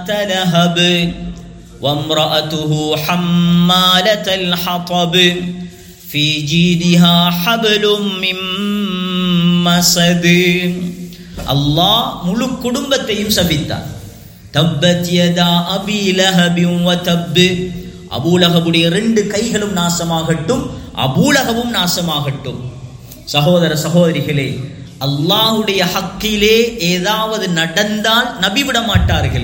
لهب وامرأته حمالة الحطب في جيدها حبل من مسد அல்லாஹ் முழு குடும்பத்தையும் சபித்தார் தப்பத் யதா அபி லஹபின் வ தப்பு அபூலகபுடைய ரெண்டு கைகளும் நாசமாகட்டும் அபூலகவும் நாசமாகட்டும் சகோதர சகோதரிகளே அல்லாஹுடைய ஹக்கிலே ஏதாவது நடந்தால் நபி விட மாட்டார்கள்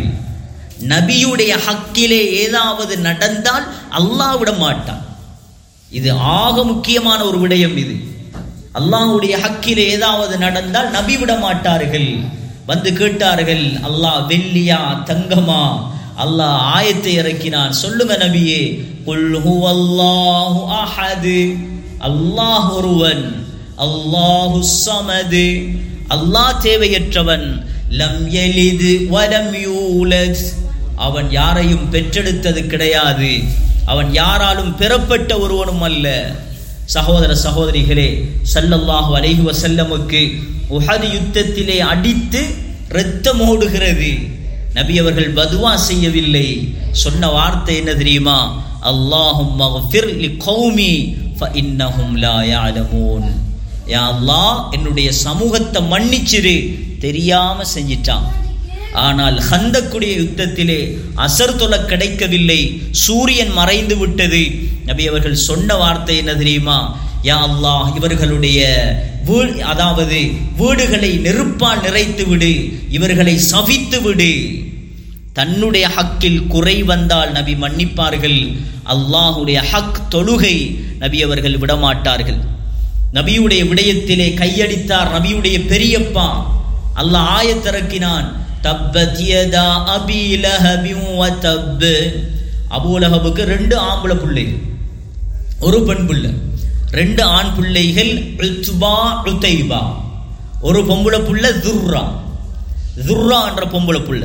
நபியுடைய ஹக்கிலே ஏதாவது நடந்தால் அல்லாஹ் விட மாட்டான் இது ஆக முக்கியமான ஒரு விடயம் இது அல்லாஹுடைய ஹக்கிலே ஏதாவது நடந்தால் நபி விட மாட்டார்கள் வந்து கேட்டார்கள் அல்லாஹ் வெள்ளியா தங்கமா அல்லாஹ் ஆயத்தை இறக்கினான் சொல்லுங்க நபியே குல் ஹுவல்லாஹு அஹது அல்லாஹ் ஒருவன் அல்லாஹு சமது அல்லாஹ் தேவையற்றவன் லம் எலிது வலம் யூலத் அவன் யாரையும் பெற்றெடுத்தது கிடையாது அவன் யாராலும் பெறப்பட்ட ஒருவனும் அல்ல சகோதர சகோதரிகளே சல்லல்லாஹு அலைஹி வஸல்லமுக்கு உஹது யுத்தத்திலே அடித்து இரத்தம் ஓடுகிறது நபி அவர்கள் பதுவா செய்யவில்லை சொன்ன வார்த்தை என்ன தெரியுமா அல்லாஹும் மஃபிர் லி கௌமி ஃபஇன்னஹும் லா யஅலமூன் யா அல்லாஹ் என்னுடைய சமூகத்தை மன்னிச்சிரு தெரியாம செஞ்சிட்டான் ஆனால் ஹந்தக்குடைய யுத்தத்திலே அசர் தொலை கிடைக்கவில்லை சூரியன் மறைந்து விட்டது நபி அவர்கள் சொன்ன வார்த்தை என்ன தெரியுமா யா அல்லாஹ் இவர்களுடைய வீ அதாவது வீடுகளை நெருப்பால் நிறைத்து விடு இவர்களை சபித்து விடு தன்னுடைய ஹக்கில் குறை வந்தால் நபி மன்னிப்பார்கள் அல்லாஹுடைய ஹக் தொழுகை நபி அவர்கள் விடமாட்டார்கள் நபியுடைய விடயத்திலே கையடித்தார் நபியுடைய பெரியப்பா அல்லாஹ் ஆயத்திறக்கினான் தப்பத் யதா அபி லஹபின் வ தப் அபூலஹபுக்கு ரெண்டு ஆம்பளை பிள்ளைகள் ஒரு பெண் பிள்ளை ரெண்டு ஆண் பிள்ளைகள் உத்பா உத்தைபா ஒரு பொம்பளை புள்ள துர்ரா துர்ரா என்ற பொம்பளை புள்ள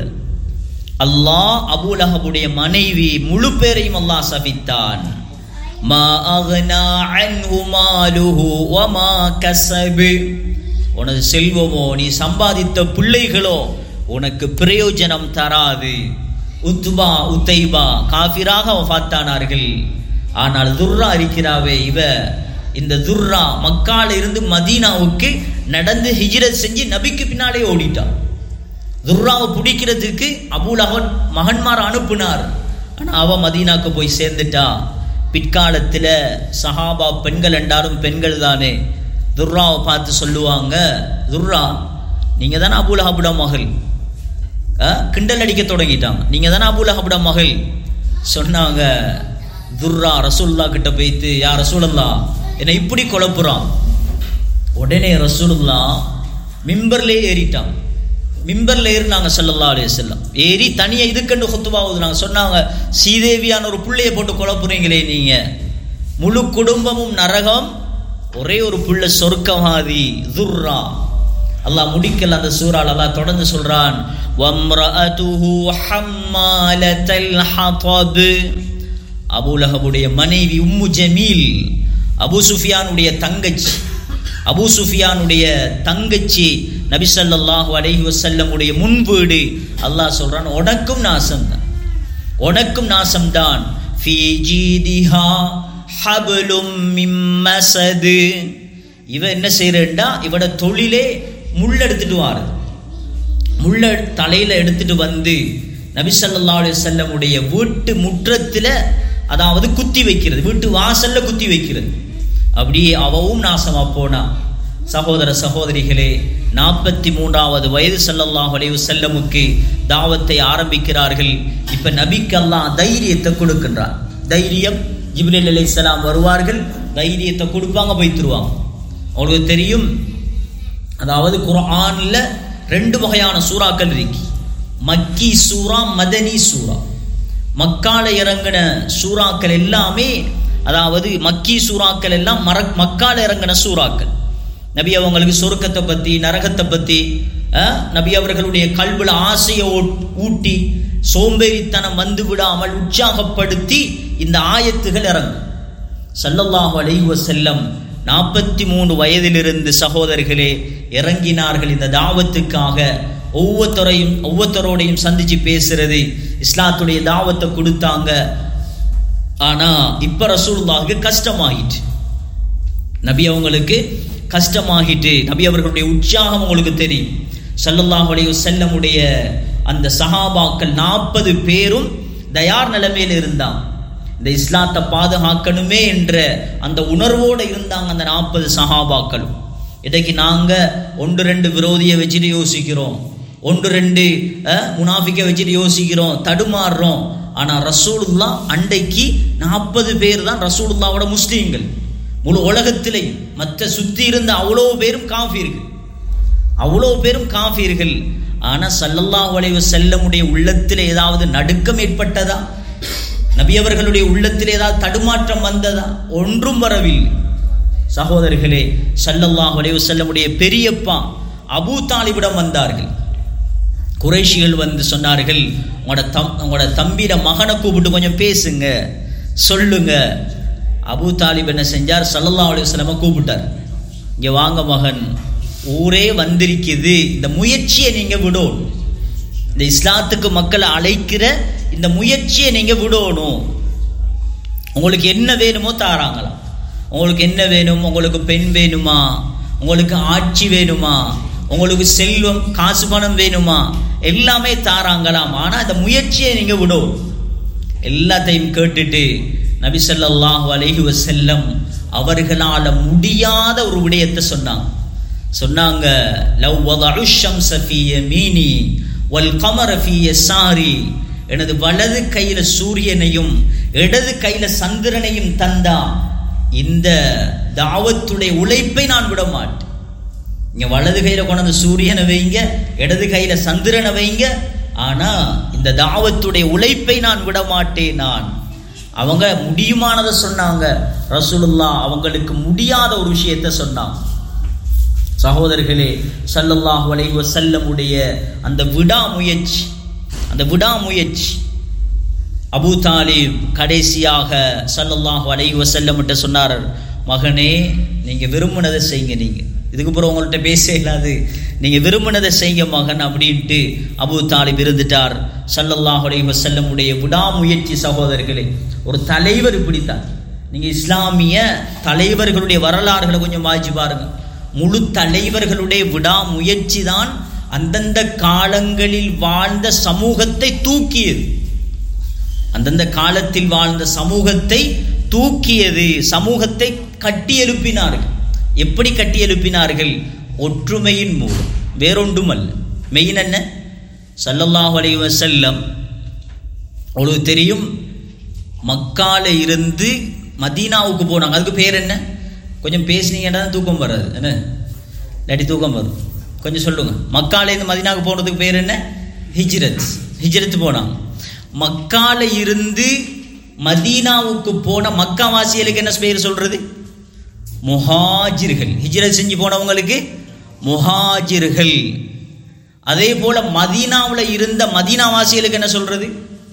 அல்லாஹ் அபூலஹபுடைய மனைவி முழு பேரையும் அல்லாஹ் சபித்தான் மா அக்னா அன்ஹு மாலுஹு வ மா கஸப் உனது செல்வமோ நீ சம்பாதித்த பிள்ளைகளோ உனக்கு பிரயோஜனம் தராது உத்பா உத்தைபா காஃபிராக வஃத்தானார்கள் ஆனால் துர்ரா இருக்கிறாவே இவ இந்த துர்ரா மக்கால இருந்து மதீனாவுக்கு நடந்து ஹிஜ்ரத் செஞ்சு நபிக்கு பின்னாலே ஓடிட்டான் துர்ராவை பிடிக்கிறதுக்கு அபூலகன் மகன்மார் அனுப்புனார் ஆனால் அவ மதீனாக்கு போய் சேர்ந்துட்டா பிற்காலத்தில் சஹாபா பெண்கள் என்றாலும் பெண்கள் தானே துர்ராவை பார்த்து சொல்லுவாங்க துர்ரா நீங்கள் தானே அபூலஹபுட மகள் கிண்டல் அடிக்க தொடங்கிட்டாங்க நீங்கள் தானே அபூலஹபுட மகள் சொன்னாங்க துர்ரா ரசூல்லா கிட்ட போய்த்து யா ரசூலல்லா என்னை இப்படி குழப்புறான் உடனே ரசூலுல்லா மிம்பர்லே ஏறிட்டான் மிம்பர்ல ஏறினாங்க சல்லல்லா அலைய செல்லம் ஏறி தனியாக இதுக்கண்டு கொத்துவா ஊதுனாங்க சொன்னாங்க சீதேவியான ஒரு புள்ளைய போட்டு குழப்புறீங்களே நீங்க முழு குடும்பமும் நரகம் ஒரே ஒரு புள்ள சொர்க்கவாதி துர்ரா அல்லாஹ் முடிக்கல அந்த சூறால் அல்லாஹ் தொடர்ந்து சொல்றான் வம்ரஅதுஹு ஹம்மாலத்தல் ஹதப் அபூலஹபுடைய மனைவி உம்மு ஜமீல் அபு சுஃபியானுடைய தங்கச்சி அபு சுஃபியானுடைய தங்கச்சி நபி ஸல்லல்லாஹு அலைஹி வஸல்லமுடைய முன் வீடு அல்லாஹ் சொல்றான் உனக்கும் நாசம்தான் உனக்கும் நாசம்தான் ஃபீ ஜீதிஹா ஹபலும் மிம் மஸது இவ என்ன செய்யறா இவட தொழிலே முள் எடுத்துட்டு வாரு முள்ள தலையில எடுத்துட்டு வந்து நபி ஸல்லல்லாஹு அலைஹி வஸல்லமுடைய வீட்டு முற்றத்துல அதாவது குத்தி வைக்கிறது வீட்டு வாசல்ல குத்தி வைக்கிறது அப்படியே அவவும் நாசமா போனா சகோதர சகோதரிகளே நாற்பத்தி மூன்றாவது வயது ஸல்லல்லாஹு அலைஹி வஸல்லமுக்கு தாவத்தை ஆரம்பிக்கிறார்கள் இப்ப நபிக்கு அல்லாஹ் தைரியத்தை கொடுக்கின்றார் தைரியம் ஜிப்ரீல் அலைஹிஸ்ஸலாம் வருவார்கள் தைரியத்தை கொடுப்பாங்க போய்த்துருவாங்க அவங்களுக்கு தெரியும் அதாவது குர்ஆன்ல ரெண்டு வகையான சூறாக்கள் இருக்கு மக்கி சூரா மதனி சூரா மக்கால இறங்கின சூறாக்கள் எல்லாமே அதாவது மக்கி சூறாக்கள் எல்லாம் மர மக்கால இறங்கின சூறாக்கள் நபி அவங்களுக்கு சொர்க்கத்தை பற்றி நரகத்தை பற்றி நபி அவர்களுடைய கல்வில ஆசையை ஊட்டி சோம்பேறித்தனம் வந்து விடாமல் உற்சாகப்படுத்தி இந்த ஆயத்துகள் இறங்கும் சல்லல்லாஹு அலைஹி வஸல்லம் நாற்பத்தி மூணு வயதிலிருந்து சகோதரர்களே இறங்கினார்கள் இந்த தாவத்துக்காக ஒவ்வொருத்தரையும் ஒவ்வொருத்தரோடையும் சந்திச்சு பேசுறது இஸ்லாத்துடைய தாவத்தை கொடுத்தாங்க ஆனா இப்ப ரசூலுல்லாஹுக்கு கஷ்டமாயிட்டு நபி அவங்களுக்கு கஷ்டமாகிட்டு நபி அவர்களுடைய உற்சாகம் உங்களுக்கு தெரியும் ஸல்லல்லாஹு அலைஹி வஸல்லமுடைய அந்த சஹாபாக்கள் நாற்பது பேரும் தயார் நிலைமையில் இருந்தாங்க இந்த இஸ்லாத்தை பாதுகாக்கணுமே என்ற அந்த உணர்வோடு இருந்தாங்க அந்த நாற்பது சஹாபாக்களும் இன்றைக்கு நாங்க ஒன்று ரெண்டு விரோதியை வச்சுட்டு யோசிக்கிறோம் ஒன்று ரெண்டு அஹ், முனாஃபிக்கை வச்சுட்டு யோசிக்கிறோம் தடுமாறுறோம் ஆனா ரசூலுல்லா அண்டைக்கு நாற்பது பேர் தான் ரசூலுல்லாவோட முஸ்லீம்கள் முழு உலகத்திலே மற்ற சுத்தி இருந்த அவ்வளோ பேரும் காஃபீர்கள் அவ்வளோ பேரும் காஃபீர்கள் ஆனா ஸல்லல்லாஹு அலைஹி வஸல்லமுடைய உள்ளத்தில் ஏதாவது நடுக்கம் ஏற்பட்டதா நபி அவர்களுடைய உள்ளத்தில் ஏதாவது தடுமாற்றம் வந்ததா ஒன்றும் வரவில்லை சகோதரர்களே ஸல்லல்லாஹு அலைஹி வஸல்லமுடைய பெரியப்பா அபூ தாலிபிடம் வந்தார்கள் குறைஷிகள் வந்து சொன்னார்கள் உங்களோட தம் உங்களோட தம்பிட மகனை கூப்பிட்டு கொஞ்சம் பேசுங்க சொல்லுங்க அபூ தாலிப் என்ன செஞ்சார் ஸல்லல்லாஹு அலைஹி வஸல்லம கூப்பிட்டார் இங்க வாங்க மகன் ஊரே வந்திருக்குது இந்த முயற்சியை நீங்க விடணும் இந்த இஸ்லாத்துக்கு மக்களை அழைக்கிற இந்த முயற்சியை நீங்க விடணும் உங்களுக்கு என்ன வேணுமோ தாராங்களாம் உங்களுக்கு என்ன வேணும் உங்களுக்கு பெண் வேணுமா உங்களுக்கு ஆட்சி வேணுமா உங்களுக்கு செல்வம் காசு பணம் வேணுமா எல்லாமே தாராங்களாம் ஆனா அந்த முயற்சியை நீங்க விடும் எல்லாத்தையும் கேட்டுட்டு நபி ஸல்லல்லாஹு அலைஹி வஸல்லம் அவர்களால முடியாத ஒரு விடயத்தை சொன்னாங்க சொன்னாங்க லவ் வதஉ ஷம்ஸ ஃபீ யமீனி வல் கமர ஃபீ யஸாரி எனது வலது கையில சூரியனையும் இடது கையில சந்திரனையும் தந்தா இந்த தாவத்துடைய உழைப்பை நான் விட மாட்டேன் இங்க வலது கையில கொண்டு சூரியனை வைங்க இடது கையில சந்திரனை வைங்க ஆனா இந்த தாவத்துடைய உழைப்பை நான் விட மாட்டேன் நான் அவங்க முடியுமானதை சொன்னாங்க ரசூலுல்லா அவங்களுக்கு முடியாத ஒரு விஷயத்தை சொன்னாங்க சகோதரர்களே ஸல்லல்லாஹு அலைஹி வஸல்லமுடைய அந்த விடாமுயற்சி அந்த விடாமுயற்சி அபூ தாலிப் கடைசியாக ஸல்லல்லாஹு அலைஹி வஸல்லம்கிட்ட சொன்னார் மகனே நீங்க விரும்பினதை செய்யுங்க நீங்க இதுக்கு அப்புறம் உங்கள்கிட்ட பேச இல்லாது நீங்க விரும்பினதை செய்யுங்க மகன் அப்படின்ட்டு அபூ தாலிப் இருந்துட்டார் ஸல்லல்லாஹு அலைஹி வஸல்லமுடைய விடாமுயற்சி சகோதரர்களே ஒரு தலைவர் இப்படித்தான் நீங்க இஸ்லாமிய தலைவர்களுடைய வரலாறுகளை கொஞ்சம் வாய்ச்சி பாருங்க முழு தலைவர்களுடைய விடாமுயற்சி தான் அந்தந்த காலங்களில் வாழ்ந்த சமூகத்தை தூக்கியது அந்தந்த காலத்தில் வாழ்ந்த சமூகத்தை தூக்கியது சமூகத்தை கட்டி எழுப்பினார்கள் எப்படி கட்டி எழுப்பினார்கள் ஒற்றுமையின் மூலம் வேறொன்றும் அல்ல மெயின் என்ன ஸல்லல்லாஹு அலைஹி வஸல்லம் உங்களுக்கு தெரியும் மக்கால இருந்து மதீனாவுக்கு போனாங்க அதுக்கு பேர் என்ன கொஞ்சம் பேசுனீங்கன்னா தான் தூக்கம் வராது என்ன இல்லாட்டி தூக்கம் வரும் கொஞ்சம் சொல்லுங்க மக்காலேருந்து மதீனாவுக்கு போனதுக்கு பேர் என்ன ஹிஜ்ரத் ஹிஜ்ரத் போனாங்க மக்கால இருந்து மதீனாவுக்கு போன மக்காவாசிகளுக்கு என்ன பேர் சொல்றது முஹாஜிர்கள் ஹிஜ்ரத் செஞ்சு போனவங்களுக்கு முஹாஜிர்கள் அதே போல மதீனாவில் இருந்த மதீனாவாசிகளுக்கு என்ன சொல்றது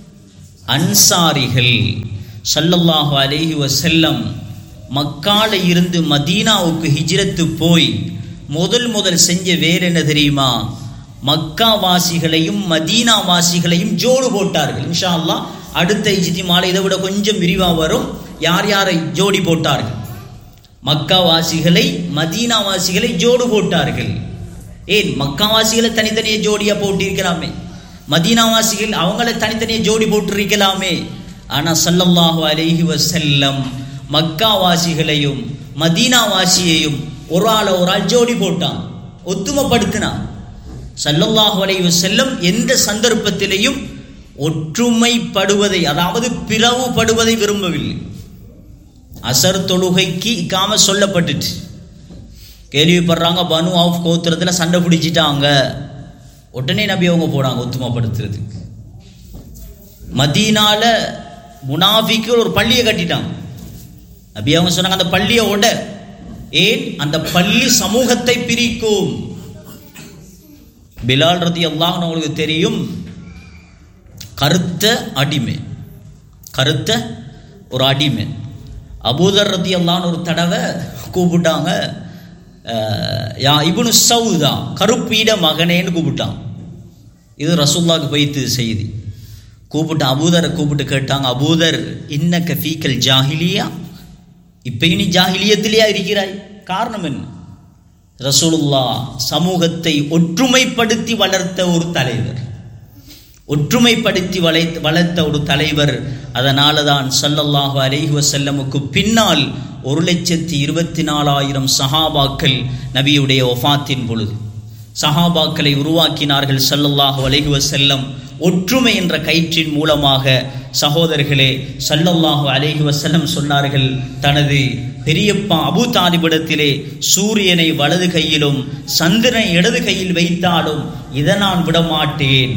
அன்சாரிகள் ஸல்லல்லாஹு அலைஹி வஸல்லம் மக்கால இருந்து மதீனாவுக்கு ஹிஜ்ரத்து போய் முதல் முதல் செஞ்ச வேறு என்ன தெரியுமா மக்கா வாசிகளையும் மதீனா வாசிகளையும் ஜோடு போட்டார்கள் இன்ஷா அல்லாஹ் அடுத்த இஜித்தி மாலை இதை விட கொஞ்சம் விரிவாக வரும் யார் யாரை ஜோடி போட்டார்கள் மக்கா வாசிகளை மதீனா வாசிகளை ஜோடு போட்டார்கள் ஏன் மக்கா வாசிகளை தனித்தனியே ஜோடியா போட்டிருக்கலாமே மதீனாவாசிகள் அவங்கள தனித்தனியே ஜோடி போட்டிருக்கலாமே ஆனா ஸல்லல்லாஹு அலைஹி வஸல்லம் மக்காவாசிகளையும் மதீனாவாசியையும் ஒரு ஆளை ஒரு ஆள் ஜோடி போட்டான் ஒத்துமைப்படுத்தினான் ஸல்லல்லாஹு அலைஹி வஸல்லம் எந்த சந்தர்ப்பத்திலையும் ஒற்றுமைப்படுவதை அதாவது பிளவுபடுவதை விரும்பவில்லை அசர் தொழுகைக்கு இக்காம சொல்லப்பட்டுச்சு கேள்விப்படுறாங்க பனு ஆஃப் கோத்திரத்தில் சண்டை பிடிச்சிட்டாங்க உடனே நபி அவங்க போனாங்க ஒத்துமைப்படுத்துறதுக்கு மதீனால முனாஃபிக்கு ஒரு பள்ளியை கட்டிட்டாங்க நபி அவங்க சொன்னாங்க அந்த பள்ளியை உட ஏன் அந்த பள்ளி சமூகத்தை பிரிக்கும் பிலால் ரதி அல்லாஹ் உங்களுக்கு தெரியும் கருத்த அடிமை கருத்த ஒரு அடிமை அபூதர் ரதி அல்லான்னு ஒரு தடவை கூப்பிட்டாங்க அஹ், யா இப்னு சவுதா கருப்பீட மகனேன்னு கூப்பிட்டான் இது ரசூல்லாவுக்கு போய்த்து செய்தி கூப்பிட்டு அபூதரை கூப்பிட்டு கேட்டாங்க அபூதர் இன்ன கஃபீக்கல் ஜாஹிலியா இப்போ நீ ஜாஹிலியத்திலேயா இருக்கிறாய் காரணம் என்ன ரசூலுல்லா சமூகத்தை ஒற்றுமைப்படுத்தி வளர்த்த ஒரு தலைவர் ஒற்றுமைப்படுத்தி வளை வளர்த்த ஒரு தலைவர் அதனால தான் சல்லல்லாஹு அலைஹி வசல்லமுக்கு பின்னால் ஒரு லட்சத்தி இருபத்தி நாலாயிரம் சஹாபாக்கள் நபியுடைய ஒஃபாத்தின் பொழுது சஹாபாக்களை உருவாக்கினார்கள் சல்லல்லாஹு அலைஹி வசல்லம் ஒற்றுமை என்ற கயிற்றின் மூலமாக சகோதரர்களே சல்லல்லாஹு அலைஹி வசல்லம் சொன்னார்கள் தனது பெரியப்பா அபு தாலிபிடத்திலே சூரியனை வலது கையிலும் சந்திரனை இடது கையில் வைத்தாலும் இதை நான் விடமாட்டேன்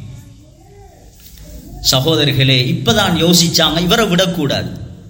சகோதரர்களே இப்பதான் யோசிச்சாங்க இவரை விடக்கூடாது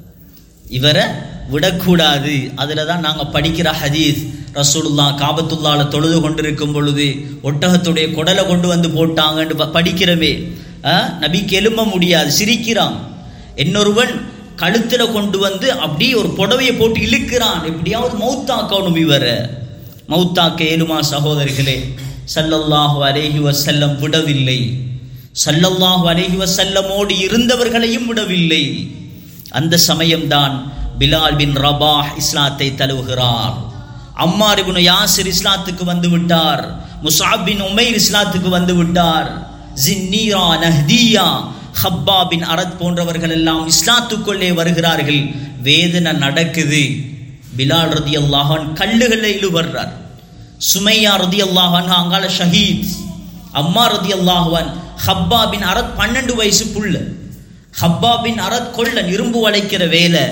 இவரை விடக்கூடாது அதில் தான் நாங்கள் படிக்கிற ஹதீஸ் ரசூலுல்லா காபத்துல்லால தொழுது கொண்டிருக்கும் பொழுது ஒட்டகத்துடைய குடலை கொண்டு வந்து போட்டாங்கன்னு ப- படிக்கிறமே ஆ, நபிக்கு எலும்ப முடியாது சிரிக்கிறான் இன்னொருவன் கழுத்தில் கொண்டு வந்து அப்படியே ஒரு புடவையை போட்டு இழுக்கிறான் எப்படியாவது மௌத்தாக்கணும் இவரை மௌத்தாக்க ஏழுமா சகோதரர்களே சல்லல்லாஹு அலைஹி வஸல்லம் விடவில்லை சல்லல்லாஹு அலைஹி வஸல்லமோடு இருந்தவர்களையும் விடவில்லை அந்த சமயம்தான் பிலால் பின் ரபாஹ் இஸ்லாத்தை தழுவுகிறார் அம்மார் இப்னு யாசிர் இஸ்லாத்துக்கு வந்து விட்டார் முஸாப் பின் உமைர் இஸ்லாத்துக்கு வந்து விட்டார் ஜின்னீரா நஹ்தியா ஹப்பா பின் அரத் போன்றவர்கள் எல்லாம் இஸ்லாத்துக்குள்ளே வருகிறார்கள் வேதனை நடக்குது பிலால் ரதி அல்லாஹான் கல்லுகளை இழுவர்றார் சுமையா ரதி அல்லாஹான் அங்கால ஷஹீத் அம்மா ரதி அல்லாஹுவான் ஹப்பா பின் அரத் பன்னெண்டு வயசு புள்ள ஹப்பா பின் அரத் கொள்ளன் இரும்பு வளைக்கிற வேலை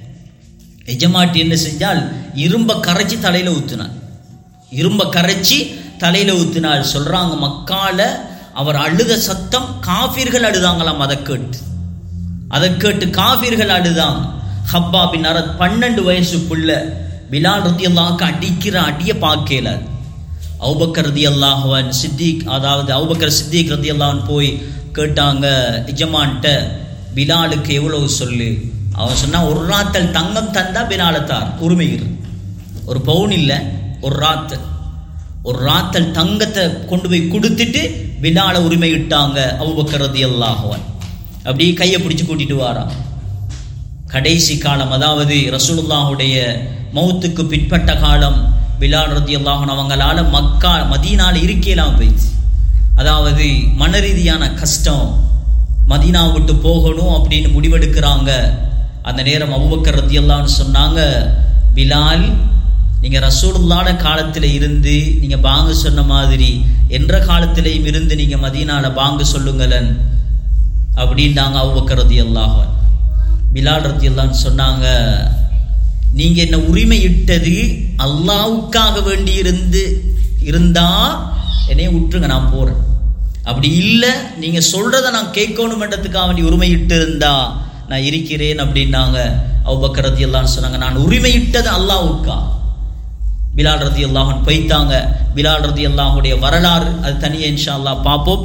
எஜமாட்டி என்ன செஞ்சால் இரும்ப கரைச்சி தலையில ஊத்துனார் இரும்ப கரைச்சி தலையில ஊத்தினாள் சொல்றாங்க மக்கால அவர் அழுத சத்தம் காஃபிர்கள் அழுதாங்களாம் அதை கேட்டு அதை கேட்டு காஃபிர்கள் அழுதாங்க ஹப்பா பின் அரத் பன்னெண்டு வயசு புள்ள பிலால் ரதி அல்லாஹ்க்கு அடிக்கிற அடியை பார்க்கல அவுபக்கர் ரதி அல்லாஹுவன் சித்திக் அதாவது அவுபக்கர் சித்திக் ரதி அல்லாஹன் போய் கேட்டாங்க எஜமான்ட்ட பிலாலுக்கு எவ்வளவு சொல்லு அவன் சொன்னா ஒரு ராத்தல் தங்கம் தந்தா பிலாலத்தார் உரிமையில் ஒரு பவுன் இல்லை ஒரு ராத்தல் ஒரு ராத்தல் தங்கத்தை கொண்டு போய் கொடுத்துட்டு பிலால உரிமையிட்டாங்க அவுபக்கர் ரதி அல்லாஹுவன் அப்படியே கையை பிடிச்சு கூட்டிட்டு வாரான் கடைசி காலம் அதாவது ரசூலுல்லாஹுடைய மௌத்துக்கு பிற்பட்ட காலம் பிலால் ரதி அல்லாஹன் அவங்களால மக்கா மதீனால இருக்கலாம் போயிடுச்சு அதாவது மன ரீதியான கஷ்டம் மதீனா விட்டு போகணும் அப்படின்னு முடிவெடுக்கிறாங்க அந்த நேரம் அபுபக்கர் ரதி அல்லான்னு சொன்னாங்க பிலால் நீங்க ரசூலுல்லான காலத்துல இருந்து நீங்க பாங்கு சொன்ன மாதிரி என்ற காலத்திலையும் இருந்து நீங்க மதீனால பாங்கு சொல்லுங்களன் அப்படின்ட்டாங்க அபுபக்கர் ரதி அல்லாஹன் பிலால் ரத்தியல்லான்னு சொன்னாங்க நீங்க என்ன உரிமை இட்டது அல்லாவுக்காக வேண்டி இருந்து இருந்தா என்னைய விட்டுருங்க நான் போறேன் அப்படி இல்லை நீங்க சொல்றத நான் கேட்கணுமென்றதுக்காக வேண்டி உரிமை இட்டு இருந்தா நான் இருக்கிறேன் அப்படின்னாங்க அவ்வக்கர் ரத்தி அல்லான்னு சொன்னாங்க நான் உரிமை இட்டது அல்லாவுக்கா பிலால் ரதி அல்லாஹன் பைத்தாங்க பிலால் ரதி அல்லாஹுடைய வரலாறு அது தனியே இன்ஷா அல்லாஹ் பார்ப்போம்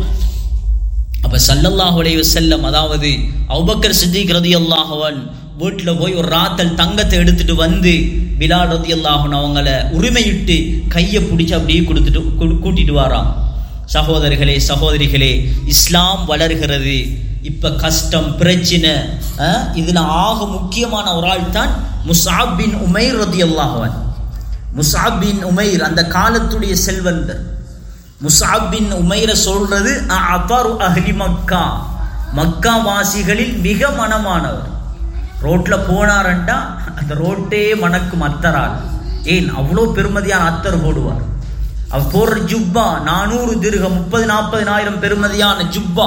அப்ப சல்லல்லாஹு அலைஹி வஸல்லம் அதாவது அபூபக்கர் சித்திக் ரதியல்லாஹுவன் வீட்டில் போய் ஒரு ராத்தல் தங்கத்தை எடுத்துட்டு வந்து பிலால் ரதியல்லாஹுன் அவங்கள உரிமையிட்டு கையை பிடிச்சி அப்படியே கொடுத்துட்டு கூ- கூட்டிட்டு வாராம் சகோதரர்களே சகோதரிகளே இஸ்லாம் வளர்கிறது இப்ப கஷ்டம் பிரச்சனை அஹ், இதுல ஆக முக்கியமான ஒரு ஆள் தான் முசாப் பின் உமைர் ரதியல்லாஹுவன் முசாப் பின் உமைர் அந்த காலத்துடைய செல்வந்தர் முசாப் பின் உமைர சொல்றது அபரு அஹ்லி மக்கா மக்கா வாசிகளில் மிக மனமானவர் ரோட்ல போனாரண்டா அந்த ரோட்டே மணக்கும் அத்தரால் ஏன் அவ்வளோ பெருமதியான அத்தர் போடுவார் அவர் போடுற ஜுப்பா நானூறு திருகம் முப்பது நாற்பதினாயிரம் பெருமதியான ஜுப்பா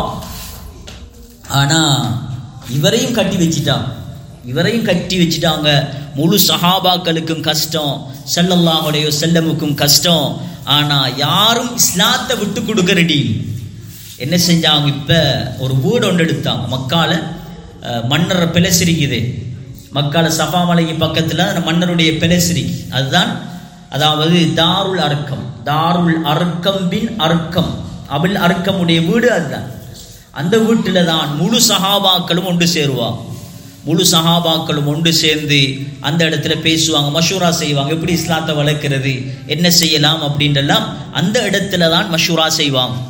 ஆனா இவரையும் கட்டி வச்சிட்டாங்க இவரையும் கட்டி வச்சிட்டாங்க முழு சஹாபாக்களுக்கும் கஷ்டம் ஸல்லல்லாஹு செல்லமுக்கும் கஷ்டம் ஆனா யாரும் இஸ்லாத்தை விட்டு கொடுக்க ரெடி இல்லை. என்ன செஞ்சாங்க இப்ப ஒரு வீடு ஒன்று எடுத்தாங்க மக்கால அஹ், மன்னர் பிளசிரிக்குது மக்கால சஃபா மலைக்கு பக்கத்துல அந்த மன்னருடைய பிளசிரிக்கு அதுதான் அதாவது தாருல் அர்க்கம் தாருல் அர்க்கம் பின் அர்க்கம் அபுல் அர்க்கமுடைய வீடு அதுதான் அந்த வீட்டில் தான் முழு சஹாபாக்களும் ஒன்று சேருவாங்க முழு சஹாபாக்களும் ஒன்று சேர்ந்து அந்த இடத்துல பேசுவாங்க மஷூரா செய்வாங்க எப்படி இஸ்லாத்தை வளர்க்கிறது என்ன செய்யலாம் அப்படின்றலாம் அந்த இடத்துல தான் மஷூரா செய்வாங்க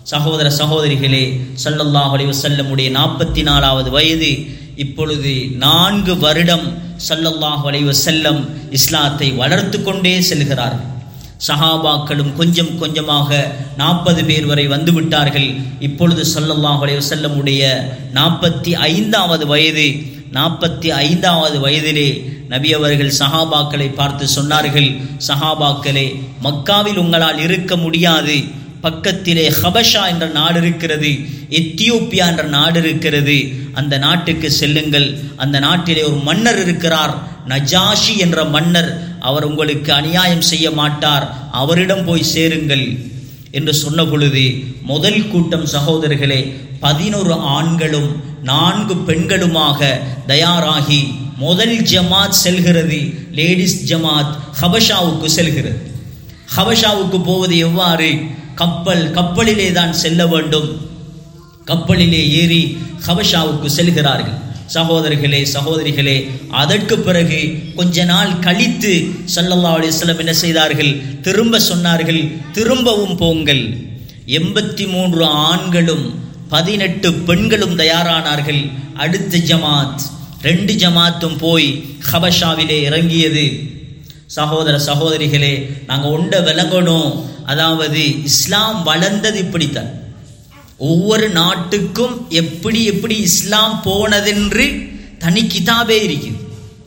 சகோதர சகோதரிகளே ஸல்லல்லாஹு அலைஹி வஸல்லமுடைய நாற்பத்தி நாலாவது வயது இப்பொழுது நான்கு வருடம் ஸல்லல்லாஹு அலைஹி வஸல்லம் இஸ்லாத்தை வளர்த்து கொண்டே செல்கிறார்கள் சஹாபாக்களும் கொஞ்சம் கொஞ்சமாக நாற்பது பேர் வரை வந்து விட்டார்கள் இப்பொழுது ஸல்லல்லாஹு அலைஹி வஸல்லமுடைய நாற்பத்தி ஐந்தாவது வயது நாற்பத்தி ஐந்தாவது வயதிலே நபி அவர்கள் சஹாபாக்களை பார்த்து சொன்னார்கள் சஹாபாக்களே மக்காவில் உங்களால் இருக்க முடியாது பக்கத்திலே ஹபஷா என்ற நாடு இருக்கிறது எத்தியோப்பியா என்ற நாடு இருக்கிறது அந்த நாட்டுக்கு செல்லுங்கள் அந்த நாட்டிலே ஒரு மன்னர் இருக்கிறார் நஜாஷி என்ற மன்னர் அவர் உங்களுக்கு அநியாயம் செய்ய மாட்டார் அவரிடம் போய் சேருங்கள் என்று சொன்ன பொழுது முதல் கூட்டம் சகோதரர்களே பதினொரு ஆண்களும் நான்கு பெண்களுமாக தயாராகி முதல் ஜமாத் செல்கிறது லேடிஸ் ஜமாத் ஹபஷாவுக்கு செல்கிறது ஹபஷாவுக்கு போவது எவ்வாறு கப்பல் கப்பலிலே தான் செல்ல வேண்டும் கப்பலிலே ஏறி ஹபஷாவுக்கு செல்கிறார்கள் சகோதரர்களே சகோதரிகளே அதற்கு பிறகு கொஞ்ச நாள் கழித்து ஸல்லல்லாஹு அலைஹி வஸல்லம் என்ன செய்தார்கள் திரும்ப சொன்னார்கள் திரும்பவும் போங்கள் எண்பத்தி மூன்று ஆண்களும் பதினெட்டு பெண்களும் தயாரானார்கள் அடுத்த ஜமாத் ரெண்டு ஜமாத்தும் போய் ஹபஷாவிலே இறங்கியது சகோதர சகோதரிகளே நாங்கள் உண்ட விளங்கணும் அதாவது இஸ்லாம் வளர்ந்தது இப்படித்தான் ஒவ்வொரு நாட்டுக்கும் எப்படி எப்படி இஸ்லாம் போனதென்று தனி கிதாபே இருக்குது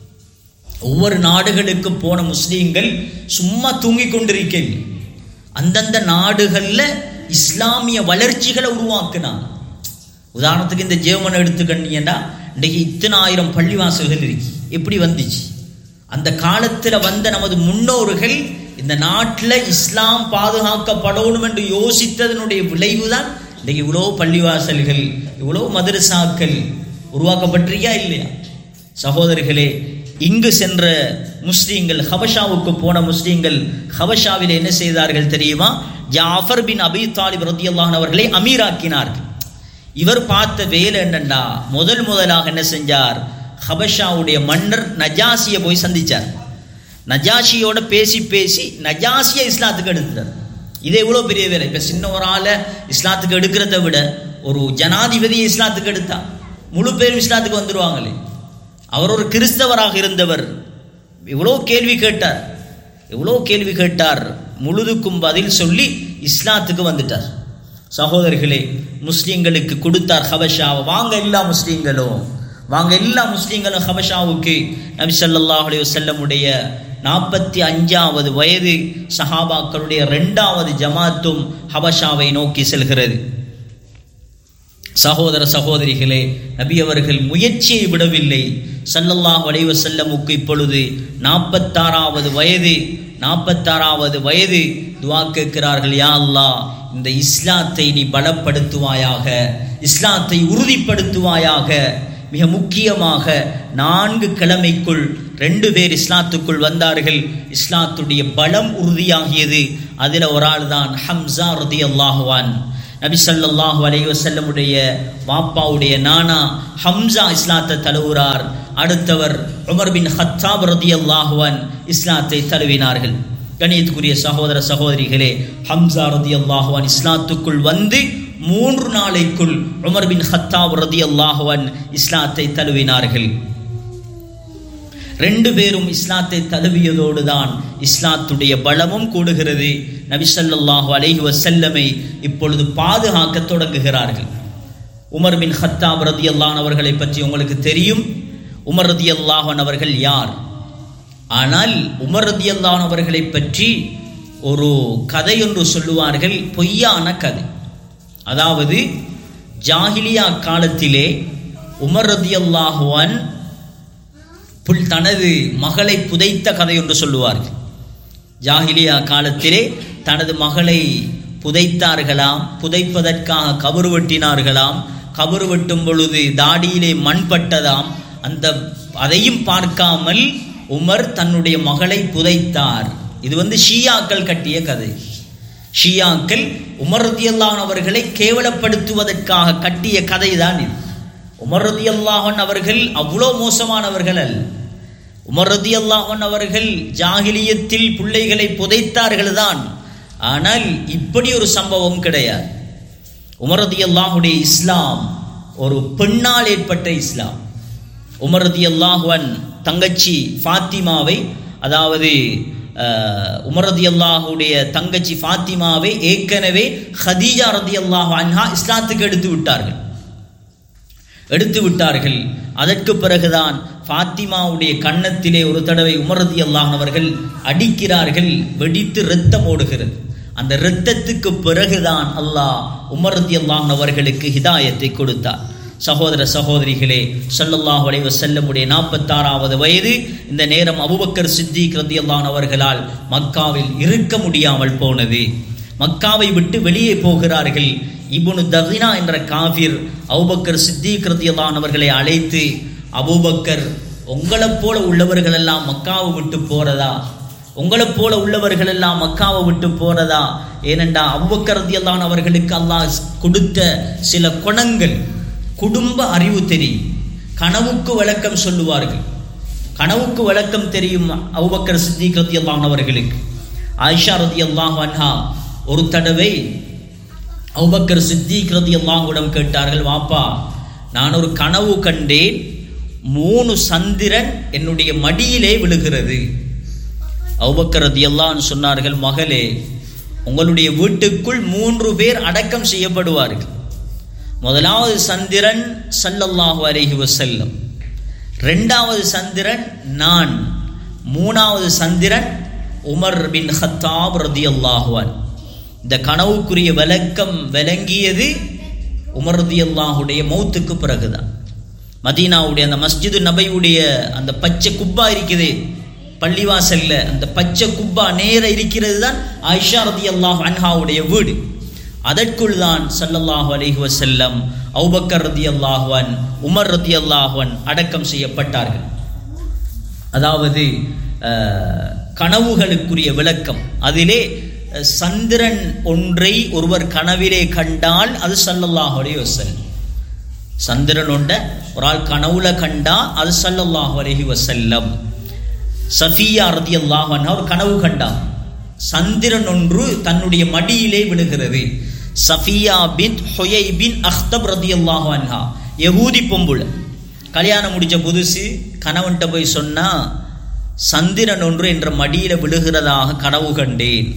ஒவ்வொரு நாடுகளுக்கும் போன முஸ்லீம்கள் சும்மா தூங்கி கொண்டிருக்கவில்லை அந்தந்த நாடுகளில் இஸ்லாமிய வளர்ச்சிகளை உருவாக்குனாங்க உதாரணத்துக்கு இந்த ஜெர்மன் எடுத்துக்கிட்டீங்கன்னா இன்றைக்கு இத்தனை ஆயிரம் பள்ளிவாசல்கள் இருக்கு எப்படி வந்துச்சு அந்த காலத்தில் வந்த நமது முன்னோர்கள் இந்த நாட்டில் இஸ்லாம் பாதுகாக்கப்படணும் என்று யோசித்ததனுடைய விளைவு தான் இன்றைக்கு இவ்வளோ பள்ளிவாசல்கள் இவ்வளோ மதரசாக்கள் உருவாக்கப்பட்டிருக்கா இல்லையா சகோதரர்களே இங்கு சென்ற முஸ்லீம்கள் ஹபஷாவுக்கு போன முஸ்லீம்கள் ஹபஷாவில் என்ன செய்தார்கள் தெரியுமா ஜாஃபர் பின் அபி தாலிப் ரத்தியல்லான் அவர்களை அமீராக்கினார்கள் இவர் பார்த்த வேலை என்னன்னா முதல் முதலாக என்ன செஞ்சார் ஹபஷாவுடைய மன்னர் நஜாசியை போய் சந்திச்சார் நஜாஷியோட பேசி பேசி நஜாசியை இஸ்லாத்துக்கு எடுத்துட்டார் இது எவ்வளோ பெரிய வேலை இப்போ சின்ன ஒரு ஆளை இஸ்லாத்துக்கு எடுக்கிறத விட ஒரு ஜனாதிபதியை இஸ்லாத்துக்கு எடுத்தா முழு பேரும் இஸ்லாத்துக்கு வந்துடுவாங்களே அவர் ஒரு கிறிஸ்தவராக இருந்தவர் எவ்வளோ கேள்வி கேட்டார் எவ்வளோ கேள்வி கேட்டார் முழுதுக்கும் பதில் சொல்லி இஸ்லாத்துக்கு வந்துட்டார் சகோதரர்களே முஸ்லீம்களுக்கு கொடுத்தார் ஹபஷாவை வாங்க எல்லா முஸ்லீம்களும் வாங்க எல்லா முஸ்லீம்களும் ஹபஷாவுக்கு நபி ஸல்லல்லாஹு அலைஹி வஸல்லமுடைய நாற்பத்தி அஞ்சாவது வயது சஹாபாக்களுடைய ரெண்டாவது ஜமாத்தும் ஹபஷாவை நோக்கி செல்கிறது சகோதர சகோதரிகளே நபி அவர்கள் முயற்சியை விடவில்லை ஸல்லல்லாஹு அலைஹி வஸல்லமுக்கு இப்பொழுது நாற்பத்தாறாவது வயது நாற்பத்தாறாவது வயது துவா கேட்கிறார்கள் யா அல்லாஹ் இந்த இஸ்லாத்தை நீ பலப்படுத்துவாயாக இஸ்லாத்தை உறுதிப்படுத்துவாயாக மிக முக்கியமாக நான்கு கிழமைக்குள் ரெண்டு பேர் இஸ்லாத்துக்குள் வந்தார்கள் இஸ்லாத்துடைய பலம் உறுதியாகியது அதில் ஒரு ஆள் தான் ஹம்சா ரதி அல்லாஹுவான் நபி ஸல்லல்லாஹு அலைஹி வஸல்லமுடைய வாப்பாவுடைய நானா ஹம்சா இஸ்லாத்தை தழுவுறார் அடுத்தவர் உமர் பின் ஹத்தாப் ரதியல்லாஹுவன் இஸ்லாத்தை தழுவினார்கள் கணியத்துக்குரிய சகோதர சகோதரிகளே ஹம்சா ரதியல்லாஹுவன் இஸ்லாத்துக்குள் வந்து மூன்று நாளைக்குள் உமர் பின் ஹத்தாப் ரதியல்லாஹுவன் இஸ்லாத்தை தழுவினார்கள் ரெண்டு பேரும் இஸ்லாத்தை தழுவியதோடு தான் இஸ்லாத்துடைய பலமும் கூடுகிறது நபிசல்லாஹு அலைஹி வசல்லமை இப்பொழுது பாதுகாக்க தொடங்குகிறார்கள் உமர் பின் ஹத்தாப் ரதி அல்லான் அவர்களை பற்றி உங்களுக்கு தெரியும் உமர் ரதி அல்லாஹன் அவர்கள் யார் ஆனால் உமர் ரதி அல்லான் அவர்களை பற்றி ஒரு கதை ஒன்று சொல்லுவார்கள் பொய்யான கதை அதாவது ஜாகிலியா காலத்திலே உமர் ரதி அல்லாஹுவன் புல் தனது மகளை புதைத்த கதை என்று சொல்லுவார்கள் ஜாகிலியா காலத்திலே தனது மகளை புதைத்தார்களாம் புதைப்பதற்காக கபறு வெட்டினார்களாம் கபறு வெட்டும் பொழுது தாடியிலே மண் பட்டதாம் அந்த அதையும் பார்க்காமல் உமர் தன்னுடைய மகளை புதைத்தார் இது வந்து ஷியாக்கள் கட்டிய கதை ஷியாக்கள் உமர் ரதியல்லான் அவர்களை கேவலப்படுத்துவதற்காக கட்டிய கதை தான் இது உமர் ரதியல்லாஹன் அவர்கள் அவ்வளோ மோசமானவர்கள் அல்ல உமர் ரதியல்லாஹன் அவர்கள் ஜாகிலியத்தில் பிள்ளைகளை புதைத்தார்கள் தான் ஆனால் இப்படி ஒரு சம்பவம் கிடையாது உமரதி அல்லாஹுடைய இஸ்லாம் ஒரு பெண்ணால் ஏற்பட்ட இஸ்லாம் உமரதி அல்லாஹுவன் தங்கச்சி ஃபாத்திமாவை அதாவது உமரதி அல்லாஹுடைய தங்கச்சி ஃபாத்திமாவை ஏற்கனவே ஹதீஜா ரதி அல்லாஹு அன்ஹா இஸ்லாத்துக்கு எடுத்து விட்டார்கள் எடுத்து விட்டார்கள் அதற்கு பிறகுதான் ஃபாத்திமாவுடைய கன்னத்திலே ஒரு தடவை உமரதி அல்லாஹ் அவர்கள் அடிக்கிறார்கள் வெடித்து இரத்தம் ஓடுகிறது அந்த இரத்தத்துக்கு பிறகுதான் அல்லாஹ் உமரதி அல்லாஹ் அவர்களுக்கு ஹிதாயத்தை கொடுத்தார் சகோதர சகோதரிகளே சல்லல்லாஹ் அலைவ செல்லமுடைய நாற்பத்தாறாவது வயது இந்த நேரம் அபுபக்கர் சித்திக் ரத்தியல்லான் அவர்களால் மக்காவில் இருக்க முடியாமல் போனது மக்காவை விட்டு வெளியே போகிறார்கள் இபுனு தகினா என்ற காவிர் அபுபக்கர் சித்திக் ரத்தியல்லான் அவர்களை அழைத்து அபுபக்கர் உங்களைப் போல உள்ளவர்கள் எல்லாம் மக்காவை விட்டு போறதா உங்களைப் போல உள்ளவர்கள் எல்லாம் மக்காவை விட்டு போறதா ஏனென்றா அபுபக்கர் ரத்தியல்லான் அவர்களுக்கு அல்லாஹ் கொடுத்த சில குணங்கள் குடும்ப அறிவு தெரியும் கனவுக்கு விளக்கம் சொல்லுவார்கள் கனவுக்கு விளக்கம் தெரியும் அவுபக்கர் சித்திக் ரதி அவர்களுக்கு ஆயிஷா ரதி அல்லாஹ் அன்ஹா ஒரு தடவை அவுபக்கர் சித்திக் ரதி அல்லாஹுடம் கேட்டார்கள் வாப்பா நான் ஒரு கனவு கண்டேன் மூணு சந்திரன் என்னுடைய மடியிலே விழுகிறது அவுபக்கர் ரதி அல்லான்னு சொன்னார்கள் மகளே உங்களுடைய வீட்டுக்குள் மூன்று பேர் அடக்கம் செய்யப்படுவார்கள் முதலாவது சந்திரன் சல்லல்லாஹு அலைஹி வசல்லம் ரெண்டாவது சந்திரன் நான் மூணாவது சந்திரன் உமர் பின் ஹத்தாப் ரதி அல்லாஹுவான் இந்த கனவுக்குரிய விளக்கம் விளங்கியது உமர் ரதி அல்லாஹுடைய மௌத்துக்கு பிறகுதான் மதீனாவுடைய அந்த மஸ்ஜிது நபையுடைய அந்த பச்சை குப்பா இருக்குது பள்ளிவாசல்ல அந்த பச்சை குப்பா நேர இருக்கிறது தான் ஆயிஷா ரதி அல்லாஹ் அன்ஹாவுடைய வீடு அதற்குள் தான் சல்லல்லாஹு அலைஹி வசல்லம் அவுபக்கர் ரதி அல்லாஹுவன் உமர் ரதி அல்லாஹுவன் அடக்கம் செய்யப்பட்டார்கள் அதாவது கனவுகளுக்குரிய விளக்கம் அதிலே சந்திரன் ஒன்றை ஒருவர் கனவிலே கண்டால் அது சல்லல்லாஹு அலைஹி வசல்லம் சந்திரன் ஒன்றை ஒரு ஆள் கனவுல கண்டா அது சல்லல்லாஹு அலைஹி வசல்லம் சஃபியா ரதி அல்லாஹன் ஒரு கனவு கண்டான் சந்திரன் ஒன்று தன்னுடைய மடியிலே விழுகிறது சஃபியா பின் ஹொயை பின் அஹ்தப் ரதி அல்லாஹு அன்ஹா யகூதி பொம்புல கல்யாணம் முடிஞ்ச புதுசு கணவன்கிட்ட போய் சொன்னா சந்திரன் ஒன்று என்ற மடியில விழுகிறதாக கனவு கண்டேன்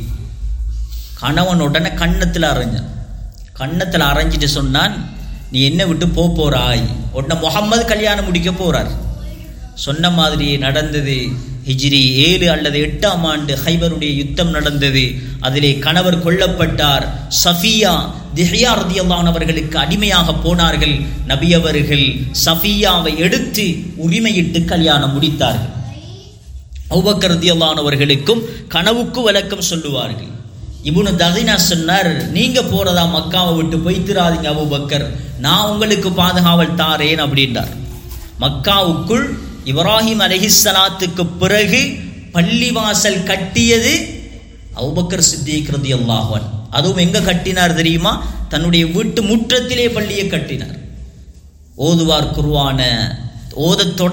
கணவன் உடனே கண்ணத்தில் அரைஞ்சான் கண்ணத்தில் அரைஞ்சிட்டு சொன்னான் நீ என்ன விட்டு போ போறாய் உடனே முகம்மது கல்யாணம் முடிக்க போறார் சொன்ன மாதிரியே நடந்தது ஹிஜ்ரி ஏழு அல்லது எட்டாம் ஆண்டு ஹைபருடைய யுத்தம் நடந்தது அதிலே கணவர் கொல்லப்பட்டார் சஃபியா திஹியா ரதியல்லானவர்களுக்கு அடிமையாக போனார்கள் நபி அவர்கள் சஃபியாவை எடுத்து உரிமையிட்டு கல்யாணம் முடித்தார்கள் அவுபக்கர் ரதியல்லானவர்களுக்கும் கனவுக்கு விளக்கம் சொல்லுவார்கள் இவனு தகினா சொன்னார் நீங்க போறதா மக்காவை விட்டு பொய்த்திராதீங்க அபுபக்கர் நான் உங்களுக்கு பாதுகாவல் தாரேன் அப்படின்றார் மக்காவுக்குள் இப்ராஹிம் அலஹிஸ்லாத்துக்கு பிறகு பள்ளிவாசல் கட்டியது அவுபக்கர் சித்திக் ரதி அல்லாஹன் அதுவும் எங்க கட்டினார் தெரியுமா தன்னுடைய வீட்டு முற்றத்திலே பள்ளியை கட்டினார் ஓதுவார் குருவான ஓதத்